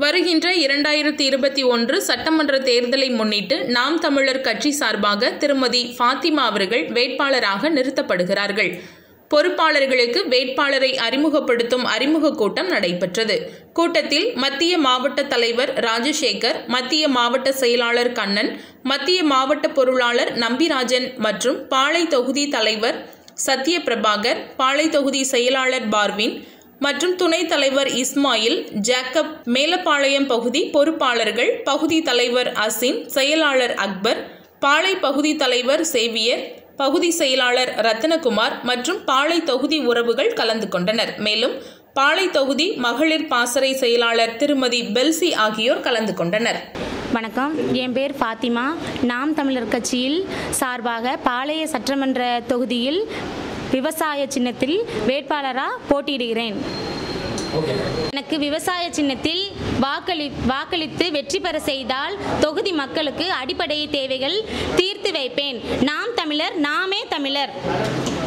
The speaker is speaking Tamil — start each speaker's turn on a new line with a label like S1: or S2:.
S1: வருகின்ற இரண்டாயிரத்தி இருபத்தி ஒன்று சட்டமன்ற தேர்தலை முன்னிட்டு நாம் தமிழர் கட்சி சார்பாக திருமதி ஃபாத்திமா அவர்கள் வேட்பாளராக நிறுத்தப்படுகிறார்கள் பொறுப்பாளர்களுக்கு வேட்பாளரை அறிமுகப்படுத்தும் அறிமுக கூட்டம் நடைபெற்றது கூட்டத்தில் மத்திய மாவட்ட தலைவர் ராஜசேகர் மத்திய மாவட்ட செயலாளர் கண்ணன் மத்திய மாவட்ட பொருளாளர் நம்பிராஜன் மற்றும் பாளை தொகுதி தலைவர் சத்யபிரபாகர் பாளை தொகுதி செயலாளர் பார்வின் மற்றும் துணைத் தலைவர் இஸ்மாயில் ஜேக்கப் மேலப்பாளையம் பகுதி பொறுப்பாளர்கள் பகுதி தலைவர் அசின் செயலாளர் அக்பர் பாளை பகுதி தலைவர் சேவியர் பகுதி செயலாளர் ரத்தனகுமார் மற்றும் பாளை தொகுதி உறவுகள் கலந்து கொண்டனர் மேலும் பாளை தொகுதி மகளிர் பாசறை செயலாளர் திருமதி பெல்சி ஆகியோர் கலந்து கொண்டனர்
S2: வணக்கம் என் பேர் ஃபாத்திமா நாம் தமிழர் கட்சியில் சார்பாக பாளைய சட்டமன்ற தொகுதியில் விவசாய சின்னத்தில் வேட்பாளராக போட்டியிடுகிறேன் எனக்கு விவசாய சின்னத்தில் வாக்களி வாக்களித்து வெற்றி பெற செய்தால் தொகுதி மக்களுக்கு அடிப்படை தேவைகள் தீர்த்து வைப்பேன் நாம் தமிழர் நாமே தமிழர்